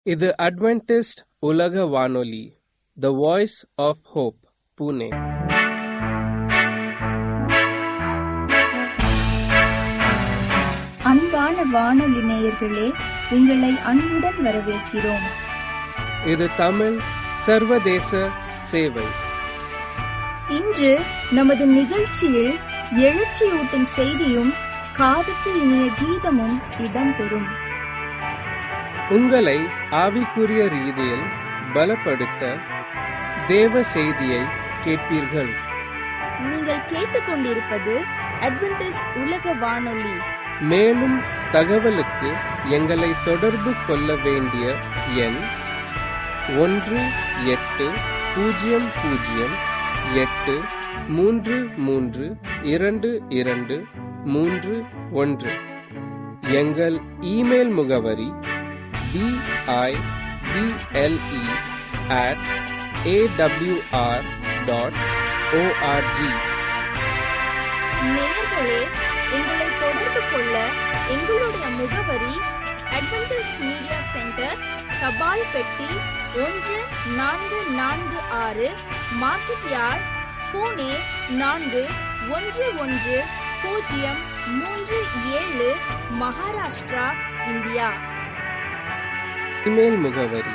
இது அட்வென்டிஸ்ட் உலக வானொலி the voice of hope Pune அன்பான வானொலி நேயர்களே உங்களை அன்புடன் வரவேற்கிறோம் இது தமிழ் சர்வதேச சேவை இன்று நமது நிகழ்ச்சியில் எழுச்சியூட்டும் செய்தியும் காதுக்கு இனிய கீதமும் இடம்பெறும் உங்களை ஆவிக்குரிய ரீதியில் பலப்படுத்த தேவ செய்தியை கேட்பீர்கள் நீங்கள் கேட்டுக்கொண்டிருப்பது அட்வென்டிஸ் உலக வானொலி மேலும் தகவலுக்கு எங்களை தொடர்பு கொள்ள வேண்டிய எண் ஒன்று எட்டு பூஜ்ஜியம் பூஜ்ஜியம் எட்டு மூன்று மூன்று இரண்டு இரண்டு மூன்று ஒன்று எங்கள் இமெயில் முகவரி P I B L E at A W R dot O R G நேயர்களே எங்களை தொடர்பு கொள்ள எங்களுடைய முகவரி அட்வென்டிஸ் மீடியா சென்டர் தபால் பெட்டி ஒன்று நான்கு நான்கு ஆறு மார்க்கெட் யார்ட் பூனே நான்கு ஒன்று ஒன்று பூஜ்ஜியம் மூன்று ஏழு மகாராஷ்டிரா இந்தியா இமெயில் முகவரி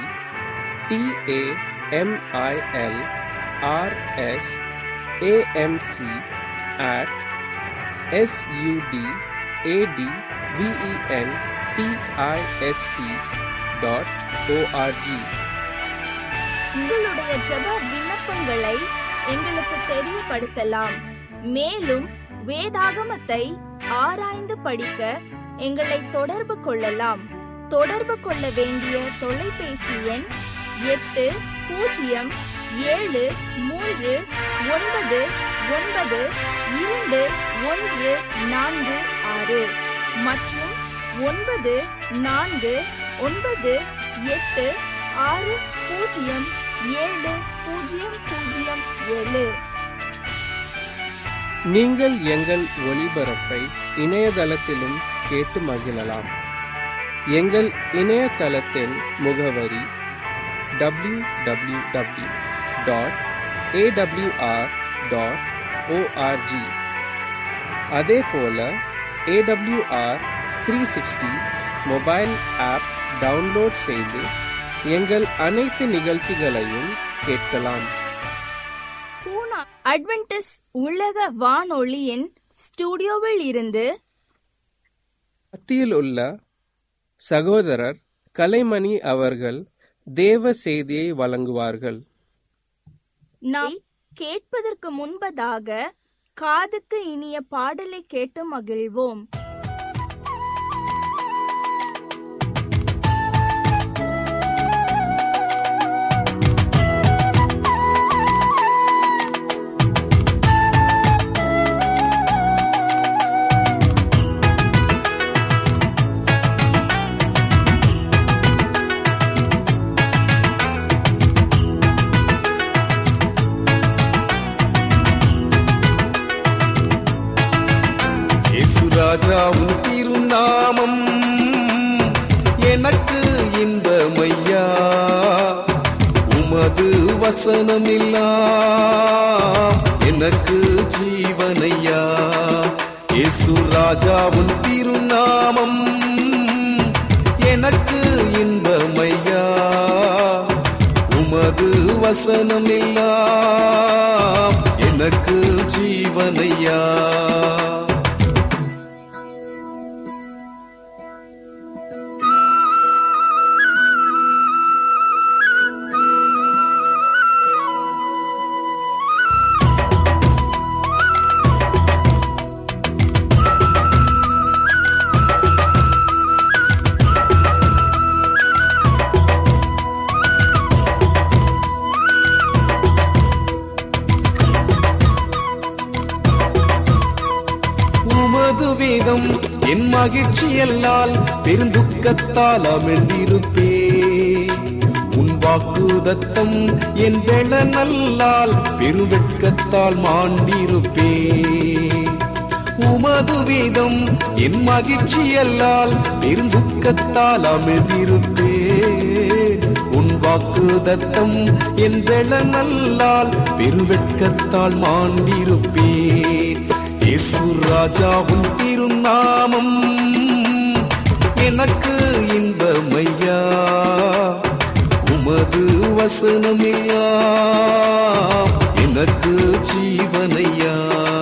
T A M I L R S A M C at S U D A T V E N D I S T dot O R G உங்களுடைய ஜெப விண்ணப்பங்களை எங்களுக்கு தெரியப்படுத்தலாம் மேலும் வேதாகமத்தை ஆராய்ந்து படிக்க எங்களை தொடர்பு கொள்ளலாம் தொடர்பு கொள்ள வேண்டிய தொலைபேசி எண் எட்டு பூஜ்ஜியம் ஏழு மூன்று ஒன்பது ஒன்பது இரண்டு ஒன்று நான்கு ஆறு மற்றும் ஒன்பது நான்கு ஒன்பது எட்டு ஆறு பூஜ்ஜியம் ஏழு பூஜ்ஜியம் பூஜ்ஜியம் ஏழு நீங்கள் எங்கள் ஒளிபரப்பை இணையதளத்திலும் கேட்டு மகிழலாம் எங்கள் இணையதளத்தின் முகவரி W W W dot A W R dot O R G அதே போல A W R three sixty mobile app download செய்து எங்கள் அனைத்து நிகழ்ச்சிகளையும் கேட்கலாம் பூனா அட்வென்டிஸ் உலக வானொலியின் ஸ்டுடியோவில் இருந்து மத்தியில் உள்ள சகோதரர் கலைமணி அவர்கள் தேவ செய்தியை வழங்குவார்கள் நாம் கேட்பதற்கு முன்பதாக காதுக்கு இனிய பாடலை கேட்டு மகிழ்வோம் இயேசுராஜா உன் திருநாமம் எனக்கு இன்பமையா உமது வசனமெல்லாம் எனக்கு ஜீவனையா இயேசுராஜா உன் திருநாமம் எனக்கு இன்பமையா உமது வசனமெல்லாம் எனக்கு ஜீவனையா உமது வேதம் என் மகிழ்ச்சி எல்லால் பெருந்துக்கத்தால் அமிழ்ந்திருப்பே உன் வாக்குதத்தம் என் வெள நல்லால் பெருவெட்கத்தால் மாண்டிருப்பே உமது வேதம் என் மகிழ்ச்சி அல்லால் பெருந்துக்கத்தால் அமிழ்ந்திருப்பே வாக்குதத்தம் என் நல்லால் பெருவெட்கத்தால் மாண்டிருப்பேன் இயேசு ராஜாவும் திருநாமம் எனக்கு இன்பமையா உமது வசனமையா எனக்கு ஜீவனையா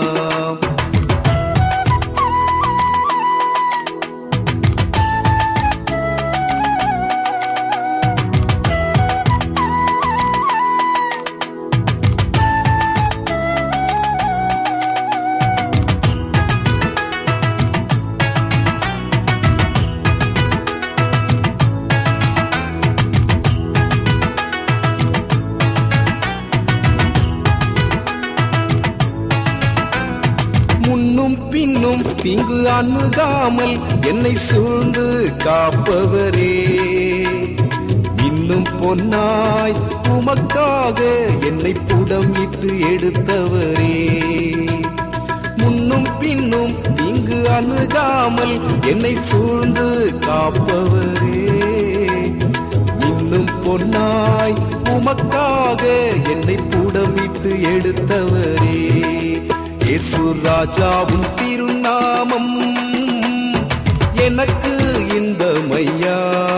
முன்னும் பின்னும் தீங்கு அணுகாமல் என்னை சூழ்ந்து காப்பவரே இன்னும் பொன்னாய் உமக்காக என்னை புடம் இட்டு எடுத்தவரே முன்னும் பின்னும் தீங்கு அணுகாமல் என்னை சூழ்ந்து காப்பவரே இன்னும் பொன்னாய் உமக்காக என்னை புடமிட்டு எடுத்தவரே இயேசு ராஜாவும் திருநாமம் எனக்கு இந்த மையா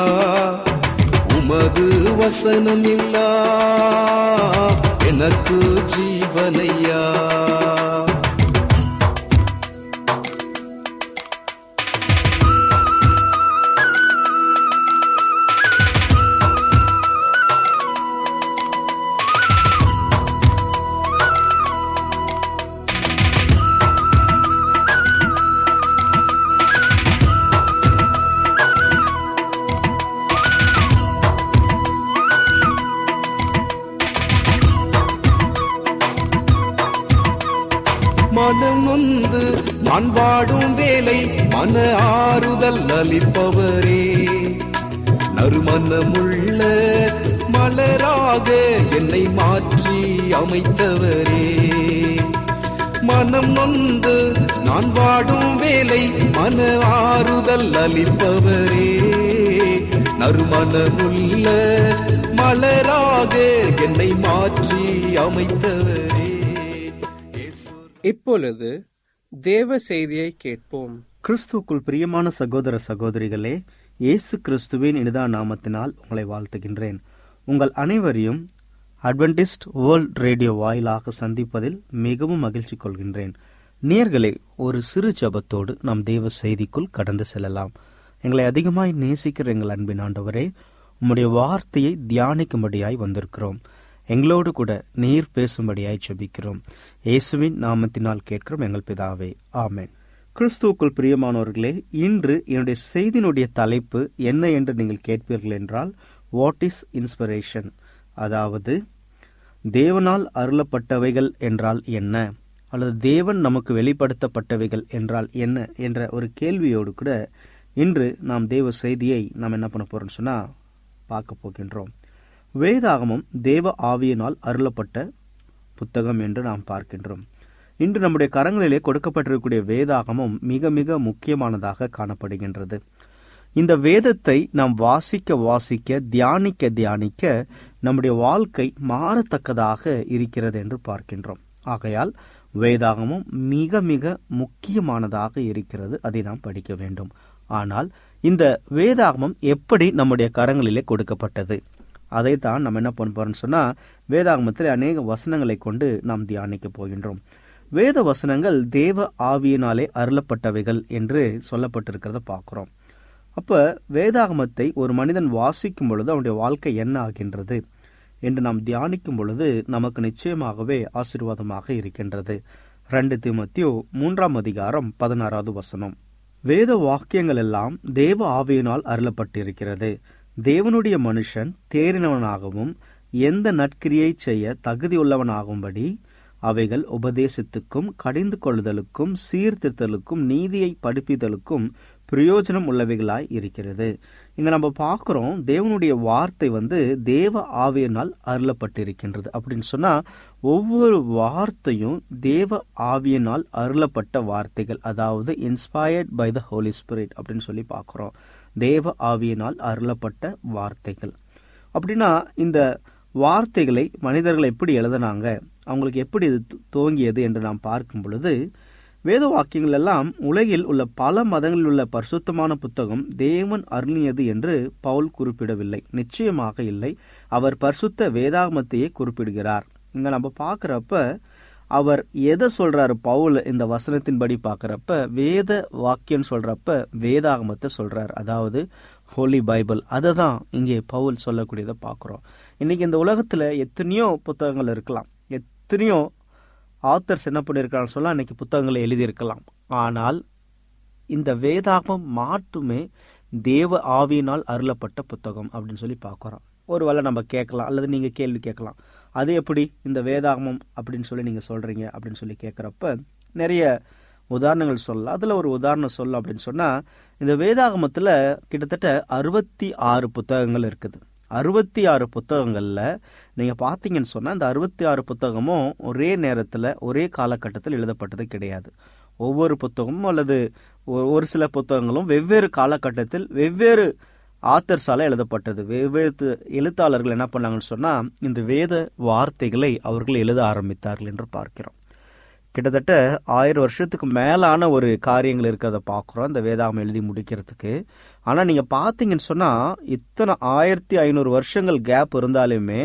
உமது வசனம் இல்லா எனக்கு ஜீவனையா மனம் நொந்து நான் வாடும் வேலை மன ஆறுதல் அளிப்பவரே நறுமணமுள்ள மலராக என்னை மாற்றி அமைத்தவரே மனம் நொந்து நான் வாடும் வேலை மன ஆறுதல் அளிப்பவரே நறுமணமுள்ள மலராக என்னை மாற்றி அமைத்தவரே இயேசு இப்பொழுது தேவ செய்தியை கேட்போம் கிறிஸ்துவுக்குள் பிரியமான சகோதர சகோதரிகளே இயேசு கிறிஸ்துவின் இனிதா நாமத்தினால் உங்களை வாழ்த்துகின்றேன் உங்கள் அனைவரையும் அட்வென்டிஸ்ட் வேர்ல்ட் ரேடியோ வாயிலாக சந்திப்பதில் மிகவும் மகிழ்ச்சி கொள்கின்றேன் நேர்களே ஒரு சிறு ஜபத்தோடு நாம் தேவ செய்திக்குள் கடந்து செல்லலாம் எங்களை அதிகமாய் நேசிக்கிற எங்கள் அன்பின் ஆண்டவரே உம்முடைய வார்த்தையை தியானிக்கும்படியாய் வந்திருக்கிறோம் எங்களோடு கூட நீர் பேசும்படியாய் ஜெபிக்கிறோம் இயேசுவின் நாமத்தினால் கேட்கிறோம் எங்கள் பிதாவே ஆமென் கிறிஸ்துவுக்குள் பிரியமானவர்களே இன்று என்னுடைய செய்தியினுடைய தலைப்பு என்ன என்று நீங்கள் கேட்பீர்கள் என்றால் வாட் இஸ் இன்ஸ்பிரேஷன் அதாவது தேவனால் அருளப்பட்டவைகள் என்றால் என்ன அல்லது தேவன் நமக்கு வெளிப்படுத்தப்பட்டவைகள் என்றால் என்ன என்ற ஒரு கேள்வியோடு கூட இன்று நாம் தேவ செய்தியை நாம் என்ன பண்ண போறோம்னு சொன்னா பார்க்க போகின்றோம் வேதாகமம் தேவ ஆவியினால் அருளப்பட்ட புத்தகம் என்று நாம் பார்க்கின்றோம் இன்று நம்முடைய கரங்களிலே கொடுக்கப்பட்டிருக்கக்கூடிய வேதாகமம் மிக மிக முக்கியமானதாக காணப்படுகின்றது இந்த வேதத்தை நாம் வாசிக்க வாசிக்க தியானிக்க தியானிக்க நம்முடைய வாழ்க்கை மாறத்தக்கதாக இருக்கிறது என்று பார்க்கின்றோம் ஆகையால் வேதாகமும் மிக மிக முக்கியமானதாக இருக்கிறது அதை நாம் படிக்க வேண்டும் ஆனால் இந்த வேதாகமம் எப்படி நம்முடைய கரங்களிலே கொடுக்கப்பட்டது அதைத்தான் நம்ம என்ன பண்ண போறோம்னு சொன்னா வேதாகமத்தில் அநேக வசனங்களை கொண்டு நாம் தியானிக்க போகின்றோம் வேத வசனங்கள் தேவ ஆவியினாலே அருளப்பட்டவைகள் என்று சொல்லப்பட்டிருக்கிறத பார்க்கிறோம் அப்ப வேதாகமத்தை ஒரு மனிதன் வாசிக்கும் பொழுது அவனுடைய வாழ்க்கை என்ன ஆகின்றது என்று நாம் தியானிக்கும் பொழுது நமக்கு நிச்சயமாகவே ஆசீர்வாதமாக இருக்கின்றது ரெண்டு திமுத்தியோ மூன்றாம் அதிகாரம் பதினாறாவது வசனம் வேத வாக்கியங்கள் எல்லாம் தேவ ஆவியினால் அருளப்பட்டிருக்கிறது தேவனுடைய மனுஷன் தேறினவனாகவும் எந்த நற்கிரியை செய்ய தகுதியுள்ளவனாகும்படி அவைகள் உபதேசத்துக்கும் கடிந்து கொள்ளுதலுக்கும் சீர்திருத்தலுக்கும் நீதியை படிப்பித்தலுக்கும் பிரயோஜனம் உள்ளவைகளாய் இருக்கிறது இங்க நம்ம பார்க்கிறோம் தேவனுடைய வார்த்தை வந்து தேவ ஆவியினால் அருளப்பட்டிருக்கின்றது அப்படின்னு சொன்னா ஒவ்வொரு வார்த்தையும் தேவ ஆவியினால் அருளப்பட்ட வார்த்தைகள் அதாவது inspired by the holy spirit அப்படின்னு சொல்லி பார்க்கிறோம் தேவ ஆவியினால் அருளப்பட்ட வார்த்தைகள் அப்படின்னா இந்த வார்த்தைகளை மனிதர்கள் எப்படி எழுதினாங்க அவங்களுக்கு எப்படி இது து- துவங்கியது என்று நாம் பார்க்கும் பொழுது வேத வாக்கியங்கள் எல்லாம் உலகில் உள்ள பல மதங்களில் உள்ள பரிசுத்தமான புத்தகம் தேவன் அருளியது என்று பவுல் குறிப்பிடவில்லை நிச்சயமாக இல்லை அவர் பரிசுத்த வேதாகமத்தையே குறிப்பிடுகிறார் இங்க நம்ம பார்க்கறப்ப அவர் எதை சொல்றாரு பவுல் இந்த வசனத்தின்படி பார்க்கறப்ப வேத வாக்கியம் சொல்றப்ப வேதாகமத்தை சொல்றார் அதாவது ஹோலி பைபிள் அதை தான் இங்கே பவுல் சொல்லக்கூடியதை பார்க்குறோம் இன்னைக்கு இந்த உலகத்துல எத்தனையோ புத்தகங்கள் இருக்கலாம் எத்தனையோ ஆத்தர்ஸ் என்ன பண்ணியிருக்கான்னு சொல்ல அன்னைக்கு புத்தகங்களை எழுதியிருக்கலாம் ஆனால் இந்த வேதாகமம் மட்டுமே தேவ ஆவியினால் அருளப்பட்ட புத்தகம் அப்படின்னு சொல்லி பார்க்குறோம் ஒருவேளை நம்ம கேட்கலாம் அல்லது நீங்க கேள்வி கேட்கலாம் அது எப்படி இந்த வேதாகமம் அப்படின்னு சொல்லி நீங்க சொல்றீங்க அப்படின்னு சொல்லி கேட்குறப்ப நிறைய உதாரணங்கள் சொல்லலாம் அதுல ஒரு உதாரணம் சொல்லலாம் அப்படின்னு சொன்னா இந்த வேதாகமத்துல கிட்டத்தட்ட அறுபத்தி ஆறு புத்தகங்கள் இருக்குது அறுபத்தி ஆறு புத்தகங்கள்ல நீங்க பாத்தீங்கன்னு சொன்னா இந்த அறுபத்தி ஆறு புத்தகமும் ஒரே நேரத்துல ஒரே காலகட்டத்தில் எழுதப்பட்டது கிடையாது ஒவ்வொரு புத்தகமும் அல்லது ஒ- ஒரு சில புத்தகங்களும் வெவ்வேறு காலகட்டத்தில் வெவ்வேறு ஆத்தர்ஸால எழுதப்பட்டது வெவ்வேறு எழுத்தாளர்கள் என்ன பண்ணாங்கன்னு சொன்னா இந்த வேத வார்த்தைகளை அவர்கள் எழுத ஆரம்பித்தார்கள் என்று பார்க்கிறோம் கிட்டத்தட்ட ஆயிரம் வருஷத்துக்கு மேலான ஒரு காரியங்கள் இருக்கிறத பார்க்குறோம் இந்த வேதாகம் எழுதி முடிக்கிறதுக்கு ஆனால் நீங்கள் பார்த்தீங்கன்னு சொன்னால் இத்தனை ஆயிரத்தி ஐநூறு வருஷங்கள் கேப் இருந்தாலுமே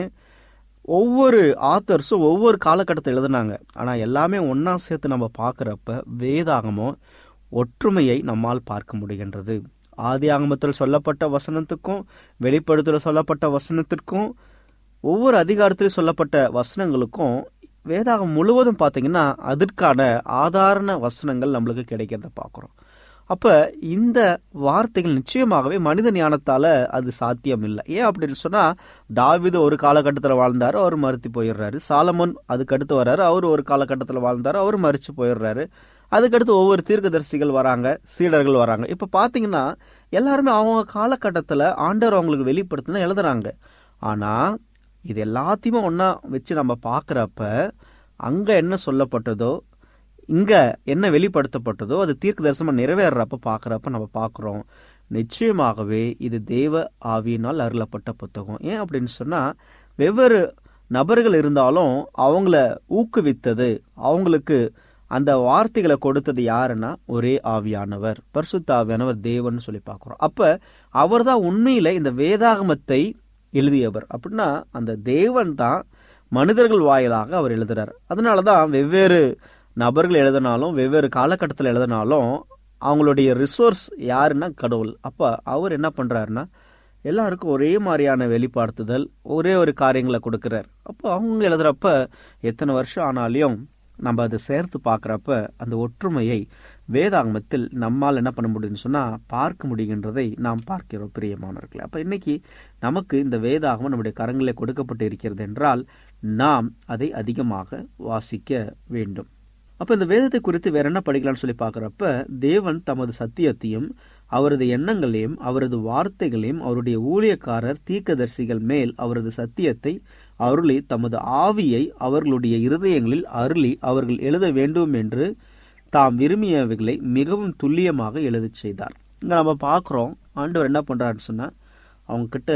ஒவ்வொரு ஆத்தர்ஸும் ஒவ்வொரு காலகட்டத்தில் எழுதுனாங்க ஆனால் எல்லாமே ஒன்றா சேர்த்து நம்ம பார்க்குறப்ப வேதாகமம் ஒற்றுமையை நம்மால் பார்க்க முடிகின்றது ஆதி ஆகமத்தில் சொல்லப்பட்ட வசனத்துக்கும் வெளிப்படுத்தல சொல்லப்பட்ட வசனத்திற்கும் ஒவ்வொரு அதிகாரத்திலும் சொல்லப்பட்ட வசனங்களுக்கும் வேதாகம் முழுவதும் பார்த்தீங்கன்னா அதற்கான ஆதாரண வசனங்கள் நம்மளுக்கு கிடைக்கிறத பார்க்குறோம் அப்ப இந்த வார்த்தைகள் நிச்சயமாகவே மனித ஞானத்தால அது சாத்தியம் இல்லை ஏன் அப்படின்னு சொன்னா தாவீது ஒரு காலகட்டத்தில் வாழ்ந்தாரு அவர் மறுத்து போயிடுறாரு சாலமோன் அதுக்கு அடுத்து வர்றாரு அவர் ஒரு காலகட்டத்தில் வாழ்ந்தாரு அவர் மறிச்சு போயிடுறாரு அதுக்கடுத்து ஒவ்வொரு தீர்க்கதரிசிகள் வராங்க சீடர்கள் வராங்க இப்ப பாத்தீங்கன்னா எல்லாருமே அவங்க காலகட்டத்தில் ஆண்டவர் அவங்களுக்கு வெளிப்படுத்தினா எழுதுறாங்க ஆனா இது எல்லாத்தையுமே ஒண்ணா வச்சு நம்ம பார்க்கறப்ப அங்க என்ன சொல்லப்பட்டதோ இங்க என்ன வெளிப்படுத்தப்பட்டதோ அது தீர்க்க தரிசனமா நிறைவேறப்ப பார்க்கறப்ப நம்ம பார்க்கிறோம் நிச்சயமாகவே இது தேவ ஆவியினால் அருளப்பட்ட புத்தகம் ஏன் அப்படின்னு சொன்னா வெவ்வேறு நபர்கள் இருந்தாலும் அவங்கள ஊக்குவித்தது அவங்களுக்கு அந்த வார்த்தைகளை கொடுத்தது யாருன்னா ஒரே ஆவியானவர் பரிசுத்த ஆவியானவர் தேவன் சொல்லி பார்க்கிறோம் அப்ப அவர்தான் உண்மையில இந்த வேதாகமத்தை எழுதியவர் அப்படின்னா அந்த தேவன் தான் மனிதர்கள் வாயிலாக அவர் எழுதுறார் அதனாலதான் வெவ்வேறு நபர்கள் எழுதினாலும் வெவ்வேறு காலகட்டத்தில் எழுதினாலும் அவங்களுடைய ரிசோர்ஸ் யாருன்னா கடவுள் அப்ப அவர் என்ன பண்றாருன்னா எல்லாருக்கும் ஒரே மாதிரியான வெளிப்படுத்துதல் ஒரே ஒரு காரியங்களை கொடுக்கிறார் அப்போ அவங்க எழுதுறப்ப எத்தனை வருஷம் ஆனாலையும் நம்ம அதை சேர்த்து பார்க்குறப்ப அந்த ஒற்றுமையை வேதாகமத்தில் நம்மால் என்ன பண்ண முடியும்னு சொன்னால் பார்க்க முடிகின்றதை நாம் பார்க்கிறோம் பிரியமானவர்களே அப்போ இன்னைக்கு நமக்கு இந்த வேதாகமம் நம்முடைய கரங்களில் கொடுக்கப்பட்டு இருக்கிறது என்றால் நாம் அதை அதிகமாக வாசிக்க வேண்டும் அப்ப இந்த வேதத்தை குறித்து வேற என்ன படிக்கலாம்னு சொல்லி பார்க்கறப்ப தேவன் தமது சத்தியத்தையும் அவரது எண்ணங்களையும் அவரது வார்த்தைகளையும் அவருடைய ஊழியக்காரர் தீர்க்கதரிசிகள் மேல் அவரது சத்தியத்தை அருளி தமது ஆவியை அவர்களுடைய இருதயங்களில் அருளி அவர்கள் எழுத வேண்டும் என்று தாம் விரும்பியவைகளை மிகவும் துல்லியமாக எழுதச் செய்தார் இங்க நம்ம பார்க்குறோம் ஆண்டவர் என்ன பண்றாருன்னு சொன்னா அவங்க கிட்ட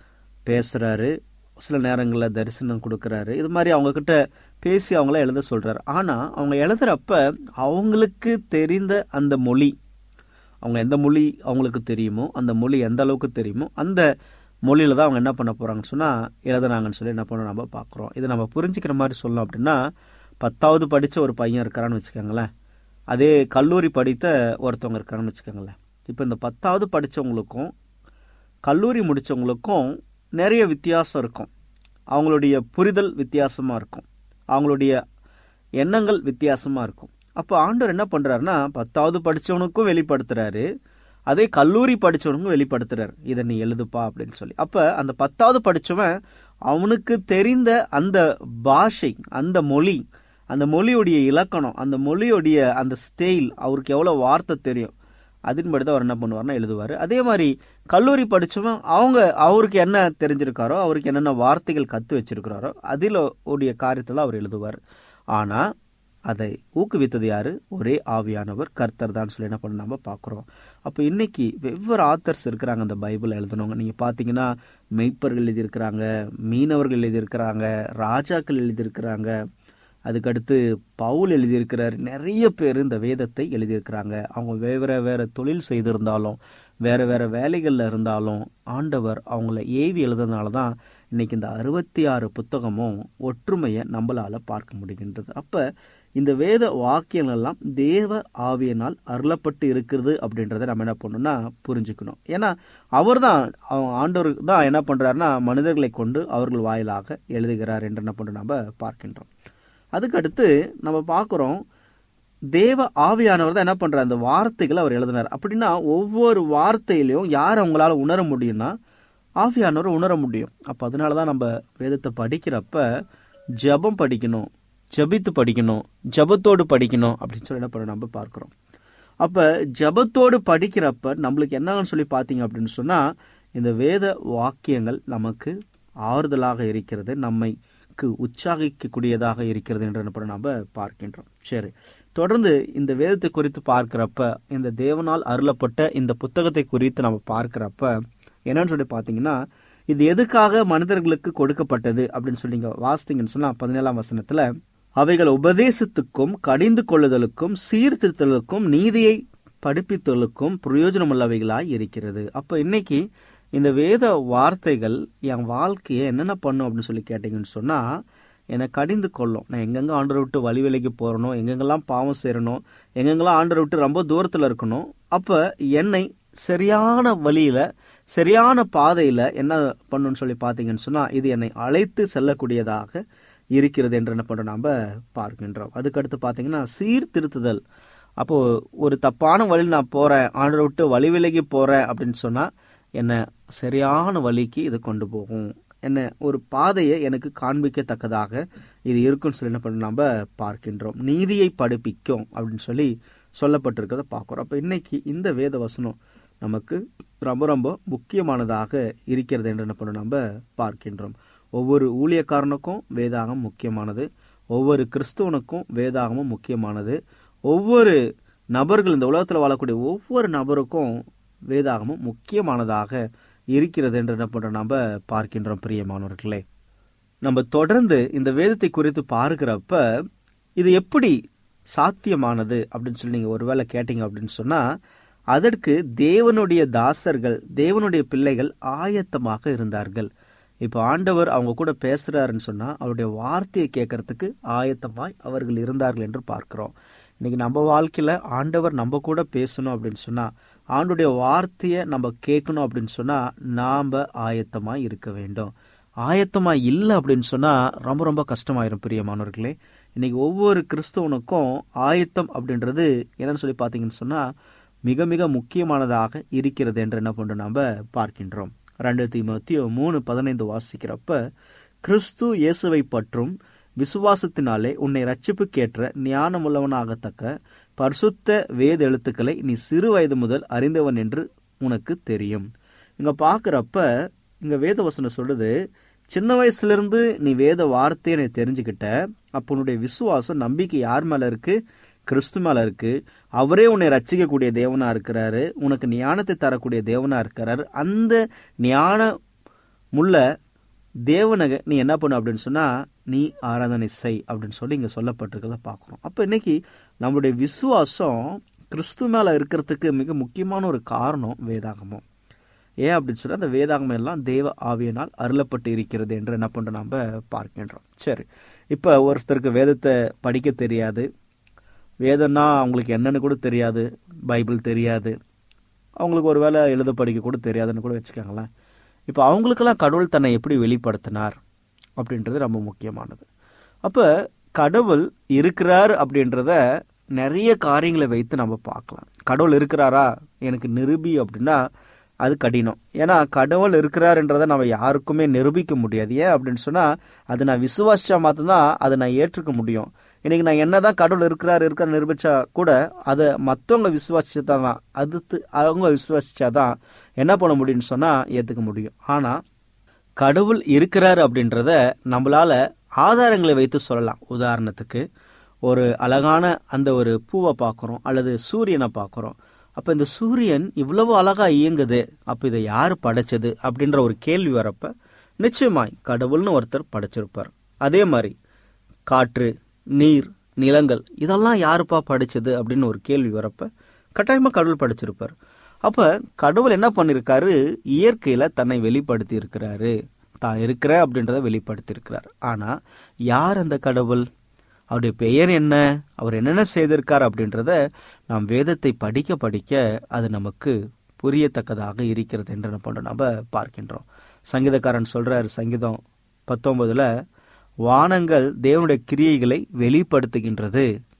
பேசுறாரு சில நேரங்களில் தரிசனம் கொடுக்கறாரு இது மாதிரி அவங்க கிட்ட பேசி அவங்கள எழுத சொல்றாரு ஆனா அவங்க எழுதுறப்ப அவங்களுக்கு தெரிந்த அந்த மொழி அவங்க எந்த மொழி அவங்களுக்கு தெரியுமோ அந்த மொழி எந்த அளவுக்கு தெரியுமோ அந்த மொழியில தான் அவங்க என்ன பண்ண போறாங்கன்னு சொன்னா எழுதுனாங்கன்னு சொல்லி என்ன பண்ண நம்ம பார்க்குறோம் இதை நம்ம புரிஞ்சுக்கிற மாதிரி சொல்லணும் அப்படின்னா பத்தாவது படிச்ச ஒரு பையன் இருக்காரான்னு வச்சுக்கோங்களேன் அதே கல்லூரி படித்த ஒருத்தவங்க இருக்காங்கன்னு வச்சுக்கோங்களேன் இப்போ இந்த பத்தாவது படிச்சவங்களுக்கும் கல்லூரி முடிச்சவங்களுக்கும் நிறைய வித்தியாசம் இருக்கும் அவங்களுடைய புரிதல் வித்தியாசமா இருக்கும் அவங்களுடைய எண்ணங்கள் வித்தியாசமா இருக்கும் அப்போ ஆண்டவர் என்ன பண்றாருன்னா பத்தாவது படிச்சவனுக்கும் வெளிப்படுத்துறாரு அதே கல்லூரி படிச்சவனுக்கும் வெளிப்படுத்துறாரு இதை நீ எழுதுப்பா அப்படின்னு சொல்லி அப்ப அந்த பத்தாவது படிச்சவன் அவனுக்கு தெரிந்த அந்த பாஷை அந்த மொழி அந்த மொழியுடைய இலக்கணம் அந்த மொழியுடைய அந்த ஸ்டைல் அவருக்கு எவ்வளவு வார்த்தை தெரியும் அதன்படி தான் அவர் என்ன பண்ணுவார்னா எழுதுவார் அதே மாதிரி கல்லூரி படிச்சவன் அவங்க அவருக்கு என்ன தெரிஞ்சிருக்காரோ அவருக்கு என்னென்ன வார்த்தைகள் கத்து வச்சிருக்கிறாரோ அதில் உடைய காரியத்தை தான் அவர் எழுதுவார் ஆனா அதை ஊக்குவித்தது யாரு ஒரே ஆவியானவர் கர்த்தர் தான் சொல்லி என்ன பண்ண நம்ம பார்க்குறோம் அப்போ இன்னைக்கு வெவ்வேறு ஆத்தர்ஸ் இருக்கிறாங்க அந்த பைபிள் எழுதுனவங்க நீங்கள் பார்த்தீங்கன்னா மெய்ப்பர்கள் எழுதியிருக்கிறாங்க மீனவர்கள் எழுதியிருக்கிறாங்க ராஜாக்கள் எழுதியிருக்கிறாங்க அதுக்கடுத்து பவுல் எழுதியிருக்கிறார் நிறைய பேர் இந்த வேதத்தை எழுதியிருக்கிறாங்க அவங்க வேற வேற தொழில் செய்திருந்தாலும் வேற வேற வேலைகளில் இருந்தாலும் ஆண்டவர் அவங்கள ஏவி எழுதுனால தான் இன்னைக்கு இந்த அறுபத்தி ஆறு புத்தகமும் ஒற்றுமையை நம்மளால பார்க்க முடிகின்றது அப்ப இந்த வேத வாக்கியங்கள் எல்லாம் தேவ ஆவியினால் அருளப்பட்டு இருக்கிறது அப்படின்றத நம்ம என்ன பண்ணணும்னா புரிஞ்சுக்கணும் ஏன்னா அவர் தான் ஆண்டவர் தான் என்ன பண்றாருன்னா மனிதர்களை கொண்டு அவர்கள் வாயிலாக எழுதுகிறார் என்று என்ன பண்றோம் நம்ம பார்க்கின்றோம் அதுக்கடுத்து நம்ம பார்க்குறோம் தேவ ஆவியானவர் தான் என்ன பண்றார் அந்த வார்த்தைகளை அவர் எழுதினார் அப்படின்னா ஒவ்வொரு வார்த்தையிலையும் யார் அவங்களால உணர முடியும்னா ஆவியானவர் உணர முடியும் அப்போ அதனால தான் நம்ம வேதத்தை படிக்கிறப்ப ஜெபம் படிக்கணும் ஜெபித்து படிக்கணும் ஜெபத்தோடு படிக்கணும் அப்படின்னு சொல்லி என்ன பண்ண நம்ம பார்க்குறோம் அப்போ ஜெபத்தோடு படிக்கிறப்ப நம்மளுக்கு என்னன்னு சொல்லி பார்த்தீங்க அப்படின்னு சொன்னால் இந்த வேத வாக்கியங்கள் நமக்கு ஆறுதலாக இருக்கிறது நம்மைக்கு உற்சாகிக்கக்கூடியதாக இருக்கிறது என்று என்ன பண்ண நம்ம பார்க்கின்றோம் சரி தொடர்ந்து இந்த வேதத்தை குறித்து பார்க்கிறப்ப இந்த தேவனால் அருளப்பட்ட இந்த புத்தகத்தை குறித்து நம்ம பார்க்கிறப்ப என்னன்னு சொல்லி பார்த்தீங்கன்னா இது எதுக்காக மனிதர்களுக்கு கொடுக்கப்பட்டது அப்படின்னு சொல்லி நீங்க வாசித்தீங்கன்னு சொன்னா பதினேழாம் வசனத்துல அவைகள் உபதேசத்துக்கும் கடிந்து கொள்ளுதலுக்கும் சீர்திருத்தலுக்கும் நீதியை படிப்பித்தலுக்கும் பிரயோஜனமுள்ளவைகளாய் இருக்கிறது அப்ப இன்னைக்கு இந்த வேத வார்த்தைகள் என் வாழ்க்கையை என்னென்ன பண்ணும் அப்படின்னு சொல்லி கேட்டீங்கன்னு சொன்னா என்னை கடிந்து கொள்ளும் நான் எங்கெங்க ஆண்டரை விட்டு வழி விலைக்கு போறணும் எங்கெங்கெல்லாம் பாவம் சேரணும் எங்கெங்கெல்லாம் ஆண்டரை விட்டு ரொம்ப தூரத்துல இருக்கணும் அப்ப என்னை சரியான வழியில சரியான பாதையில என்ன பண்ணுன்னு சொல்லி பார்த்தீங்கன்னு சொன்னா இது என்னை அழைத்து செல்லக்கூடியதாக இருக்கிறது என்று என்ன பண்றோம் நாம பார்க்கின்றோம் அதுக்கடுத்து பார்த்தீங்கன்னா சீர்திருத்துதல் அப்போ ஒரு தப்பான வழியில் நான் போறேன் ஆண்டரை விட்டு வழி விலகி போறேன் அப்படின்னு சொன்னா என்னை சரியான வழிக்கு இது கொண்டு போகும் என்ன ஒரு பாதையை எனக்கு காண்பிக்கத்தக்கதாக இது இருக்குன்னு சொல்லி என்ன பண்ண நம்ம பார்க்கின்றோம் நீதியை படிப்பிக்கும் அப்படின்னு சொல்லி சொல்லப்பட்டிருக்கிறத பார்க்குறோம் அப்போ இன்னைக்கு இந்த வேத வசனம் நமக்கு ரொம்ப ரொம்ப முக்கியமானதாக இருக்கிறது என்று என்ன பண்ண நம்ம பார்க்கின்றோம் ஒவ்வொரு ஊழியக்காரனுக்கும் வேதாகம் முக்கியமானது ஒவ்வொரு கிறிஸ்துவனுக்கும் வேதாகமும் முக்கியமானது ஒவ்வொரு நபர்கள் இந்த உலகத்தில் வாழக்கூடிய ஒவ்வொரு நபருக்கும் வேதாகமும் முக்கியமானதாக இருக்கிறது என்று என்ன பண்றோம் நம்ம பார்க்கின்றோம் பிரியமானவர்களே நம்ம தொடர்ந்து இந்த வேதத்தை குறித்து பார்க்கிறப்ப இது எப்படி சாத்தியமானது அப்படின்னு சொல்லி நீங்க ஒருவேளை கேட்டீங்க அப்படின்னு சொன்னா அதற்கு தேவனுடைய தாசர்கள் தேவனுடைய பிள்ளைகள் ஆயத்தமாக இருந்தார்கள் இப்போ ஆண்டவர் அவங்க கூட பேசுறாருன்னு சொன்னா அவருடைய வார்த்தையை கேட்கறதுக்கு ஆயத்தமாய் அவர்கள் இருந்தார்கள் என்று பார்க்கிறோம் இன்னைக்கு நம்ம வாழ்க்கையில ஆண்டவர் நம்ம கூட பேசணும் அப்படின்னு சொன்னா ஆண்டுடைய வார்த்தையை நம்ம கேட்கணும் அப்படின்னு சொன்னா நாம ஆயத்தமாய் இருக்க வேண்டும் ஆயத்தமா இல்லை அப்படின்னு சொன்னா ரொம்ப ரொம்ப கஷ்டமாயிரும் பிரியமானவர்களே இன்னைக்கு ஒவ்வொரு கிறிஸ்தவனுக்கும் ஆயத்தம் அப்படின்றது என்னன்னு சொல்லி பார்த்தீங்கன்னு சொன்னா மிக மிக முக்கியமானதாக இருக்கிறது என்று என்ன பண்றோம் நாம பார்க்கின்றோம் ரெண்டு தீமத்தியோ மூணு பதினைந்து வாசிக்கிறப்ப கிறிஸ்து இயேசுவை பற்றும் விசுவாசத்தினாலே உன்னை ரட்சிப்புக்கேற்ற ஞானமுள்ளவனாகத்தக்க பரிசுத்த வேத எழுத்துக்களை நீ சிறு வயது முதல் அறிந்தவன் என்று உனக்கு தெரியும் இங்க பாக்குறப்ப இங்க வேத வசனம் சொல்லுது சின்ன வயசுல இருந்து நீ வேத வார்த்தையை நீ தெரிஞ்சுக்கிட்ட அப்ப உன்னுடைய விசுவாசம் நம்பிக்கை யார் மேல இருக்கு கிறிஸ்து மேல இருக்கு அவரே உன்னை ரட்சிக்கக்கூடிய தேவனா இருக்கிறாரு உனக்கு ஞானத்தை தரக்கூடிய தேவனா இருக்கிறாரு அந்த ஞான முள்ள தேவனை நீ என்ன பண்ணு அப்படின்னு சொன்னா நீ ஆராதனை செய் அப்படின்னு சொல்லி இங்க சொல்லப்பட்டிருக்கிறத பார்க்குறோம் அப்ப இன்னைக்கு நம்மளுடைய விசுவாசம் கிறிஸ்து மேல இருக்கிறதுக்கு மிக முக்கியமான ஒரு காரணம் வேதாகமம் ஏன் அப்படின்னு சொன்னா அந்த வேதாகமம் எல்லாம் தேவ ஆவியனால் அருளப்பட்டு இருக்கிறது என்று என்ன பண்றோம் நம்ம பார்க்கின்றோம் சரி இப்ப ஒருத்தருக்கு வேதத்தை படிக்க தெரியாது வேதம்னா அவங்களுக்கு என்னன்னு கூட தெரியாது பைபிள் தெரியாது அவங்களுக்கு ஒரு வேளை எழுத படிக்க கூட தெரியாதுன்னு கூட வச்சுக்கோங்களேன் இப்போ அவங்களுக்கெல்லாம் கடவுள் தன்னை எப்படி வெளிப்படுத்தினார் அப்படின்றது ரொம்ப முக்கியமானது அப்போ கடவுள் இருக்கிறார் அப்படின்றத நிறைய காரியங்களை வைத்து நம்ம பார்க்கலாம் கடவுள் இருக்கிறாரா எனக்கு நிரூபி அப்படின்னா அது கடினம் ஏன்னா கடவுள் இருக்கிறாருன்றதை நம்ம யாருக்குமே நிரூபிக்க முடியாது ஏன் அப்படின்னு சொன்னால் அது நான் விசுவாசிச்சா மாத்திரம்தான் அதை நான் ஏற்றுக்க முடியும் இன்னைக்கு நான் என்னதான் கடவுள் இருக்கிறார் இருக்கிற நிரூபிச்சா கூட அதை மற்றவங்க விசுவாசிச்சா தான் அது அவங்க விசுவாசிச்சாதான் என்ன பண்ண முடியும்னு சொன்னா ஏத்துக்க முடியும் ஆனா கடவுள் இருக்கிறார் அப்படின்றத நம்மளால ஆதாரங்களை வைத்து சொல்லலாம் உதாரணத்துக்கு ஒரு அழகான அந்த ஒரு பூவை பார்க்குறோம் அல்லது சூரியனை பார்க்குறோம் அப்போ இந்த சூரியன் இவ்வளவு அழகா இயங்குது அப்போ இதை யார் படைச்சது அப்படின்ற ஒரு கேள்வி வரப்ப நிச்சயமாய் கடவுள்னு ஒருத்தர் படைச்சிருப்பார் அதே மாதிரி காற்று நீர் நிலங்கள் இதெல்லாம் யாருப்பா படிச்சது அப்படின்னு ஒரு கேள்வி வரப்ப கட்டாயமா கடவுள் படிச்சிருப்பார் அப்ப கடவுள் என்ன பண்ணிருக்காரு இயற்கையில தன்னை வெளிப்படுத்தி இருக்கிறாரு தான் இருக்கிற அப்படின்றத வெளிப்படுத்தி இருக்கிறார் ஆனா யார் அந்த கடவுள் அவருடைய பெயர் என்ன அவர் என்னென்ன செய்திருக்கார் அப்படின்றத நாம் வேதத்தை படிக்க படிக்க அது நமக்கு புரியத்தக்கதாக இருக்கிறது என்று என்ன பண்றோம் நம்ம பார்க்கின்றோம் சங்கீதக்காரன் சொல்றாரு சங்கீதம் பத்தொன்பதுல வானங்கள் தேவனுடைய கிரியைகளை வெளிப்படுத்துகின்றது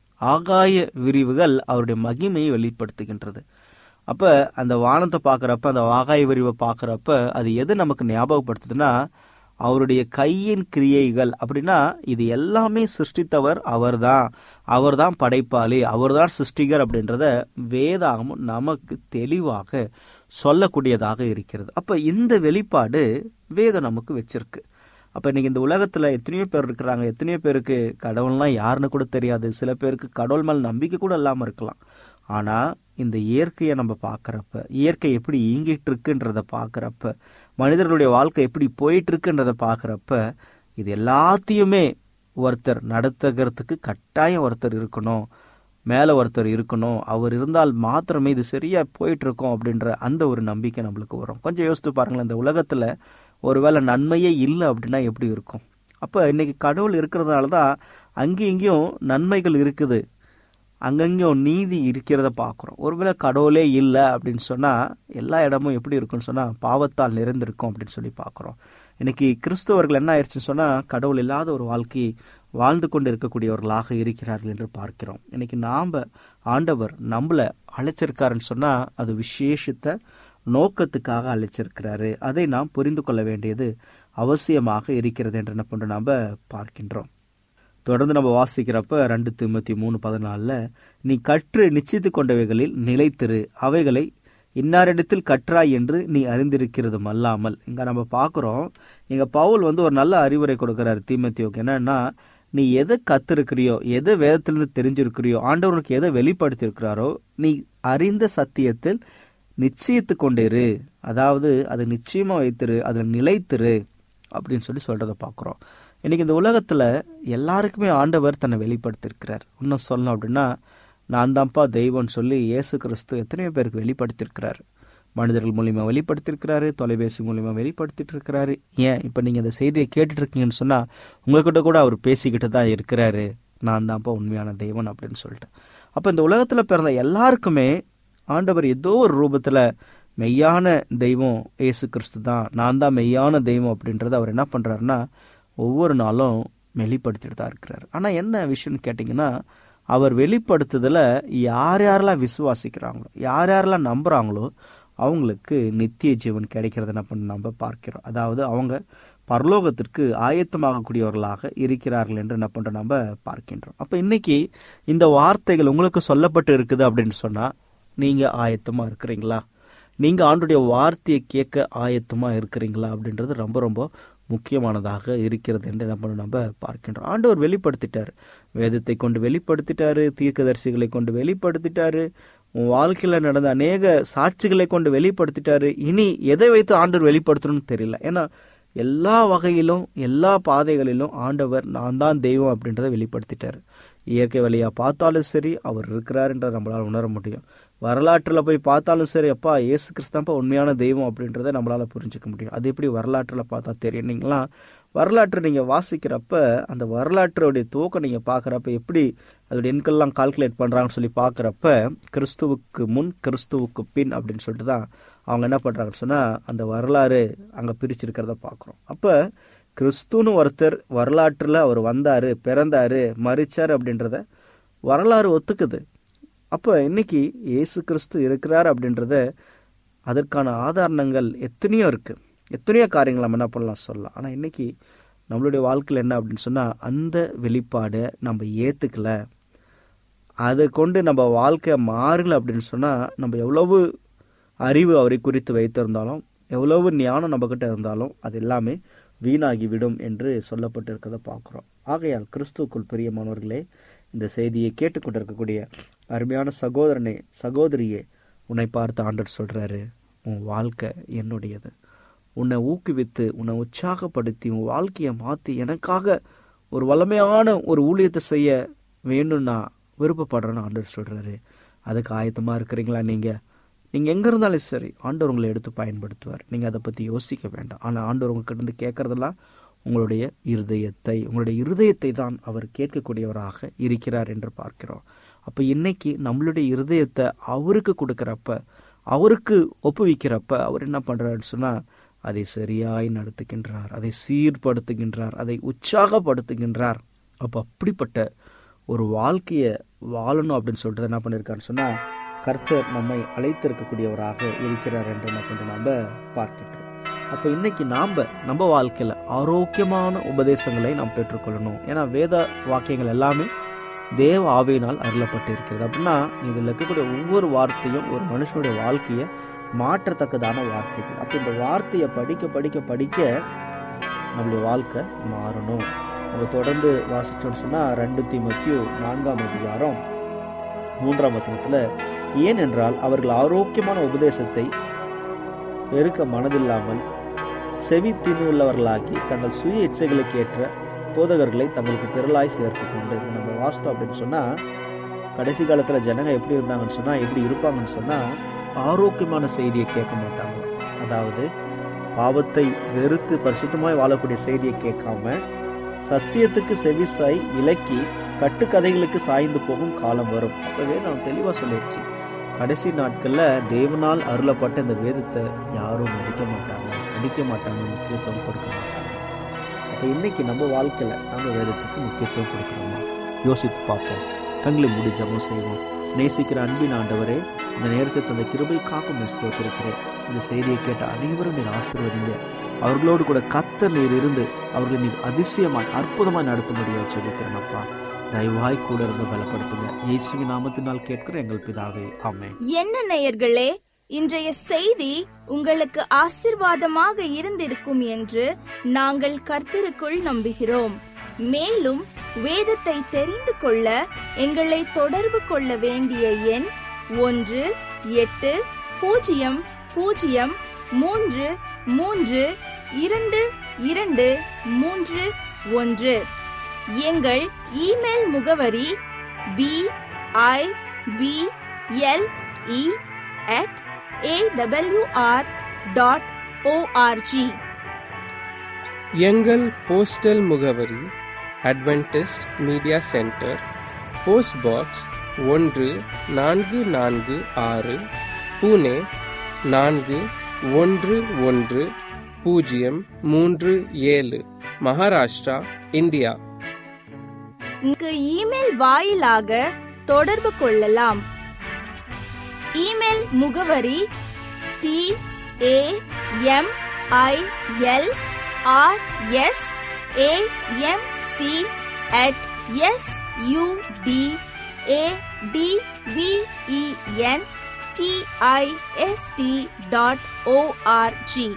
ஆகாய விரிவுகள் அவருடைய மகிமையை வெளிப்படுத்துகின்றது அப்ப அந்த வானத்தை பார்க்கறப்ப அந்த ஆகாய விரிவை பார்க்கறப்ப அது எது நமக்கு ஞாபகப்படுத்துதுன்னா அவருடைய கையின் கிரியைகள் அப்படின்னா இது எல்லாமே சிருஷ்டித்தவர் அவர்தான் அவர்தான் படைப்பாளி அவர்தான் சிருஷ்டிகர் அப்படின்றத வேதாகமும் நமக்கு தெளிவாக சொல்லக்கூடியதாக இருக்கிறது அப்ப இந்த வெளிப்பாடு வேதம் நமக்கு வச்சிருக்கு அப்ப இன்னைக்கு இந்த உலகத்துல எத்தனையோ பேர் இருக்கிறாங்க எத்தனையோ பேருக்கு கடவுள்லாம் யாருன்னு கூட தெரியாது சில பேருக்கு கடவுள் மேல் நம்பிக்கை கூட இல்லாம இருக்கலாம் ஆனா இந்த இயற்கையை நம்ம பார்க்கறப்ப இயற்கை எப்படி இயங்கிட்டு இருக்குன்றத பார்க்கறப்ப மனிதர்களுடைய வாழ்க்கை எப்படி போயிட்டு இருக்குன்றத பார்க்கறப்ப இது எல்லாத்தையுமே ஒருத்தர் நடத்துகிறதுக்கு கட்டாயம் ஒருத்தர் இருக்கணும் மேல ஒருத்தர் இருக்கணும் அவர் இருந்தால் மாத்திரமே இது சரியா போயிட்டு இருக்கோம் அப்படின்ற அந்த ஒரு நம்பிக்கை நம்மளுக்கு வரும் கொஞ்சம் யோசித்து பாருங்களேன் இந்த உலகத்துல ஒருவேளை நன்மையே இல்லை அப்படின்னா எப்படி இருக்கும் அப்ப இன்னைக்கு கடவுள் இருக்கிறதுனால தான் அங்கேயும் இங்கேயும் நன்மைகள் இருக்குது அங்கங்கேயும் நீதி இருக்கிறத பார்க்குறோம் ஒருவேளை கடவுளே இல்லை அப்படின்னு சொன்னால் எல்லா இடமும் எப்படி இருக்குன்னு சொன்னால் பாவத்தால் நிறைந்திருக்கும் அப்படின்னு சொல்லி பார்க்குறோம் இன்னைக்கு கிறிஸ்தவர்கள் என்ன ஆயிடுச்சுன்னு சொன்னால் கடவுள் இல்லாத ஒரு வாழ்க்கையை வாழ்ந்து கொண்டு இருக்கக்கூடியவர்களாக இருக்கிறார்கள் என்று பார்க்கிறோம் இன்னைக்கு நாம் ஆண்டவர் நம்மள அழைச்சிருக்காருன்னு சொன்னால் அது விசேஷித்த நோக்கத்துக்காக அழைச்சிருக்கிறாரு அதை நாம் புரிந்து கொள்ள வேண்டியது அவசியமாக இருக்கிறது என்று என்ன பண்ணுறோம் நாம் பார்க்கின்றோம் தொடர்ந்து நம்ம வாசிக்கிறப்ப ரெண்டு திமுத்தி மூணு பதினாலில் நீ கற்று நிச்சயித்து கொண்டவைகளில் நிலைத்திரு அவைகளை இன்னாரிடத்தில் கற்றாய் என்று நீ அறிந்திருக்கிறதும் அல்லாமல் இங்க நம்ம பார்க்குறோம் இங்க பவுல் வந்து ஒரு நல்ல அறிவுரை கொடுக்கிறார் தீமத்தியோக்கு என்னன்னா நீ எதை கத்திருக்கிறியோ எதை வேதத்திலிருந்து தெரிஞ்சிருக்கிறியோ ஆண்டவனுக்கு எதை வெளிப்படுத்தியிருக்கிறாரோ நீ அறிந்த சத்தியத்தில் நிச்சயித்து கொண்டிரு அதாவது அது நிச்சயமா வைத்திரு அதில் நிலைத்திரு அப்படின்னு சொல்லி சொல்றத பார்க்குறோம் இன்னைக்கு இந்த உலகத்துல எல்லாருக்குமே ஆண்டவர் தன்னை வெளிப்படுத்தியிருக்கிறார் இன்னும் சொல்லணும் அப்படின்னா நான் தான்ப்பா தெய்வம்னு சொல்லி இயேசு கிறிஸ்து எத்தனையோ பேருக்கு வெளிப்படுத்தியிருக்கிறாரு மனிதர்கள் மூலியமா வெளிப்படுத்தியிருக்கிறாரு தொலைபேசி மூலியமா வெளிப்படுத்திட்டு இருக்கிறாரு ஏன் இப்ப நீங்க இந்த செய்தியை கேட்டுட்டு இருக்கீங்கன்னு சொன்னா உங்ககிட்ட கூட அவர் பேசிக்கிட்டு தான் இருக்கிறாரு நான் தான்ப்பா உண்மையான தெய்வன் அப்படின்னு சொல்லிட்டு அப்ப இந்த உலகத்துல பிறந்த எல்லாருக்குமே ஆண்டவர் ஏதோ ஒரு ரூபத்துல மெய்யான தெய்வம் இயேசு கிறிஸ்து தான் நான் தான் மெய்யான தெய்வம் அப்படின்றத அவர் என்ன பண்றாருன்னா ஒவ்வொரு நாளும் வெளிப்படுத்திட்டு தான் இருக்கிறார் ஆனா என்ன விஷயம்னு கேட்டிங்கன்னா அவர் வெளிப்படுத்துதல யார் யாரெல்லாம் விசுவாசிக்கிறாங்களோ யார் யாரெல்லாம் நம்புறாங்களோ அவங்களுக்கு நித்திய ஜீவன் கிடைக்கிறத என்ன பண்ண நம்ம பார்க்கிறோம் அதாவது அவங்க பரலோகத்திற்கு ஆயத்தமாகக்கூடியவர்களாக இருக்கிறார்கள் என்று என்ன பண்றோம் நம்ம பார்க்கின்றோம் அப்ப இன்னைக்கு இந்த வார்த்தைகள் உங்களுக்கு சொல்லப்பட்டு இருக்குது அப்படின்னு சொன்னா நீங்க ஆயத்தமா இருக்கிறீங்களா நீங்க ஆண்டுடைய வார்த்தையை கேட்க ஆயத்தமா இருக்கிறீங்களா அப்படின்றது ரொம்ப ரொம்ப முக்கியமானதாக இருக்கிறது என்று என்ன பண்ண நம்ம பார்க்கின்றோம் ஆண்டவர் வெளிப்படுத்திட்டார் வேதத்தை கொண்டு வெளிப்படுத்திட்டாரு தீர்க்கதரிசிகளை கொண்டு வெளிப்படுத்திட்டாரு உன் வாழ்க்கையில நடந்த அநேக சாட்சிகளை கொண்டு வெளிப்படுத்திட்டாரு இனி எதை வைத்து ஆண்டவர் வெளிப்படுத்தணும்னு தெரியல ஏன்னா எல்லா வகையிலும் எல்லா பாதைகளிலும் ஆண்டவர் நான் தான் தெய்வம் அப்படின்றத வெளிப்படுத்திட்டாரு இயற்கை வழியா பார்த்தாலும் சரி அவர் இருக்கிறாருன்றத நம்மளால உணர முடியும் வரலாற்றுல போய் பார்த்தாலும் சரி அப்பா இயேசு கிறிஸ்தாப்பா உண்மையான தெய்வம் அப்படின்றத நம்மளால புரிஞ்சுக்க முடியும் அது எப்படி வரலாற்றுல பார்த்தா தெரியும் நீங்களா வரலாற்றை நீங்க வாசிக்கிறப்ப அந்த வரலாற்றுடைய துவக்கம் நீங்க பாக்குறப்ப எப்படி அதோட எண்கள்லாம் கால்குலேட் பண்றாங்கன்னு சொல்லி பாக்குறப்ப கிறிஸ்துவுக்கு முன் கிறிஸ்துவுக்கு பின் அப்படின்னு சொல்லிட்டு தான் அவங்க என்ன பண்றாங்கன்னு சொன்னா அந்த வரலாறு அங்க பிரிச்சிருக்கிறத பாக்குறோம் அப்ப கிறிஸ்துன்னு ஒருத்தர் வரலாற்றுல அவர் வந்தாரு பிறந்தாரு மறிச்சார் அப்படின்றத வரலாறு ஒத்துக்குது அப்ப இன்னைக்கு இயேசு கிறிஸ்து இருக்கிறார் அப்படின்றத அதற்கான ஆதாரணங்கள் எத்தனையோ இருக்கு எத்தனையோ காரியங்கள் நம்ம என்ன பண்ணலாம் சொல்லலாம் ஆனா இன்னைக்கு நம்மளுடைய வாழ்க்கையில் என்ன அப்படின்னு சொன்னா அந்த வெளிப்பாடை நம்ம ஏத்துக்கல அதை கொண்டு நம்ம வாழ்க்கை மாறல அப்படின்னு சொன்னா நம்ம எவ்வளவு அறிவு அவரை குறித்து வைத்திருந்தாலும் எவ்வளவு ஞானம் நம்மக்கிட்ட இருந்தாலும் அது எல்லாமே வீணாகிவிடும் என்று சொல்லப்பட்டிருக்கிறத பார்க்குறோம் ஆகையால் கிறிஸ்துவுக்குள் பிரியமானவர்களே இந்த செய்தியை கேட்டுக்கொண்டிருக்கக்கூடிய அருமையான சகோதரனே சகோதரியே உன்னை பார்த்து ஆண்டவர் சொல்றாரு உன் வாழ்க்கை என்னுடையது உன்னை ஊக்குவித்து உன்னை உற்சாகப்படுத்தி உன் வாழ்க்கையை மாற்றி எனக்காக ஒரு வல்லமையான ஒரு ஊழியத்தை செய்ய வேண்டும் நான் விருப்பப்படுறேன்னு ஆண்டவர் சொல்றாரு அதுக்கு ஆயத்தமா இருக்கிறீங்களா நீங்க நீங்க எங்க இருந்தாலும் சரி ஆண்டவர் உங்களை எடுத்து பயன்படுத்துவார் நீங்க அதை பத்தி யோசிக்க வேண்டாம் ஆனா ஆண்டவர் உங்ககிட்ட இருந்து கேட்கறதெல்லாம் உங்களுடைய இருதயத்தை உங்களுடைய இருதயத்தை தான் அவர் கேட்கக்கூடியவராக இருக்கிறார் என்று பார்க்கிறோம் அப்ப இன்னைக்கு நம்மளுடைய இருதயத்தை அவருக்கு கொடுக்கறப்ப அவருக்கு ஒப்புவிக்கிறப்ப அவர் என்ன பண்றாருன்னு சொன்னா அதை சரியாய் நடத்துகின்றார் அதை சீர்படுத்துகின்றார் அதை உற்சாகப்படுத்துகின்றார் அப்ப அப்படிப்பட்ட ஒரு வாழ்க்கையை வாழணும் அப்படின்னு சொல்லிட்டு என்ன பண்ணியிருக்காருன்னு சொன்னா கர்த்தர் நம்மை அழைத்திருக்கக்கூடியவராக இருக்கிறார் என்று என்ன பண்றோம் நாம பார்க்கின்றோம் அப்ப இன்னைக்கு நாம நம்ம வாழ்க்கையில ஆரோக்கியமான உபதேசங்களை நாம் பெற்றுக்கொள்ளணும் ஏன்னா வேத வாக்கியங்கள் எல்லாமே தேவ ஆவியினால் அருளப்பட்டு இருக்கிறது அப்படின்னா இதுல இருக்கக்கூடிய ஒவ்வொரு வார்த்தையும் ஒரு மனுஷனுடைய வாழ்க்கையை மாற்றத்தக்கதான வார்த்தைகள் அப்ப இந்த வார்த்தையை படிக்க படிக்க படிக்க நம்மளுடைய வாழ்க்கை மாறணும் நம்ம தொடர்ந்து வாசிச்சோம்னு சொன்னா ரெண்டு தீமத்தியோ நான்காம் அதிகாரம் மூன்றாம் வசனத்துல ஏனென்றால் அவர்கள் ஆரோக்கியமான உபதேசத்தை வெறுக்க மனதில்லாமல் செவி உள்ளவர்களாகி தங்கள் சுய இச்சைகளுக்கு ஏற்ற போதகர்களை தங்களுக்கு திரளாய் சேர்த்து கொண்டு இதை நம்ம வாஸ்தவம் அப்படின்னு சொன்னா கடைசி காலத்துல ஜனங்க எப்படி இருந்தாங்கன்னு சொன்னா எப்படி இருப்பாங்கன்னு சொன்னா ஆரோக்கியமான செய்தியை கேட்க மாட்டாங்க அதாவது பாவத்தை வெறுத்து பரிசுத்தமாய் வாழக்கூடிய செய்தியை கேட்காம சத்தியத்துக்கு செவிசாய் விலக்கி கட்டுக்கதைகளுக்கு சாய்ந்து போகும் காலம் வரும் அப்ப வேதம் தெளிவா சொல்லிடுச்சு கடைசி நாட்கள்ல தேவனால் அருளப்பட்ட இந்த வேதத்தை யாரும் மதிக்க மாட்டாங்க படிக்க மாட்டாங்க முக்கியத்துவம் கொடுக்க மாட்டாங்க அப்ப இன்னைக்கு நம்ம வாழ்க்கையில நம்ம வேதத்துக்கு முக்கியத்துவம் கொடுக்கிறோமா யோசித்து பார்ப்போம் கண்களை மூடி ஜெபம் செய்வோம் நேசிக்கிற அன்பின் ஆண்டவரே இந்த நேரத்தை தந்த கிருபை காக்கும் ஸ்தோத்திருக்கிறேன் இந்த செய்தியை கேட்ட அனைவரும் நீர் ஆசீர்வதிங்க அவர்களோடு கூட கத்த நீர் இருந்து அவர்களை நீர் அதிசயமாய் அற்புதமாய் நடத்தும்படியா சொல்லிக்கிறேன் அப்பா தயவாய் கூட இருந்து பலப்படுத்துங்க இயேசுவின் நாமத்தினால் கேட்கிற எங்கள் பிதாவே ஆமென் என்ன நேயர்களே இன்றைய செய்தி உங்களுக்கு ஆசிர்வாதமாக இருந்திருக்கும் என்று நாங்கள் கர்த்தருக்குள் நம்புகிறோம் மேலும் வேதத்தை தெரிந்து கொள்ள எங்களை தொடர்பு கொள்ள வேண்டிய எண் ஒன்று எட்டு பூஜ்ஜியம் பூஜ்ஜியம் மூன்று மூன்று இரண்டு இரண்டு மூன்று ஒன்று எங்கள் இமெயில் முகவரி P I B L E at A W R dot O R G எங்கள் போஸ்டல் முகவரி Adventist media centre post box ஒன்று நான்கு நான்கு ஆறு புனே நான்கு ஒன்று ஒன்று பூஜ்ஜியம் மூன்று ஏழு மகாராஷ்டிரா இந்தியா இங்கு இமெயில் வாயிலாக தொடர்பு கொள்ளலாம் இமெயில் முகவரி T A M I L R S A M C at S U D A T B E N D I S T dot O R G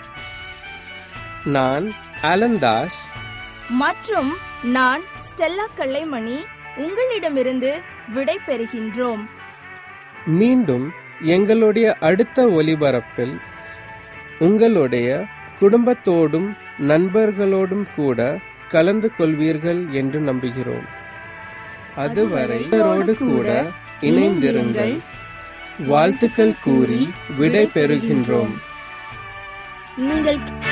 நான் அலந்தாஸ் மற்றும் நான் ஸ்டெல்லா கல்லைமணி உங்களிடமிருந்து விடை பெறுகின்றோம் மீண்டும் எங்களுடைய அடுத்த ஒலிபரப்பில் உங்களுடைய குடும்பத்தோடும் நண்பர்களோடும் கூட கலந்து கொள்வீர்கள் என்று நம்புகிறோம் அதுவரை இவரோடு கூட இணைந்திருங்கள் வாழ்த்துக்கள் கூறி விடை பெறுகின்றோம் நீங்கள்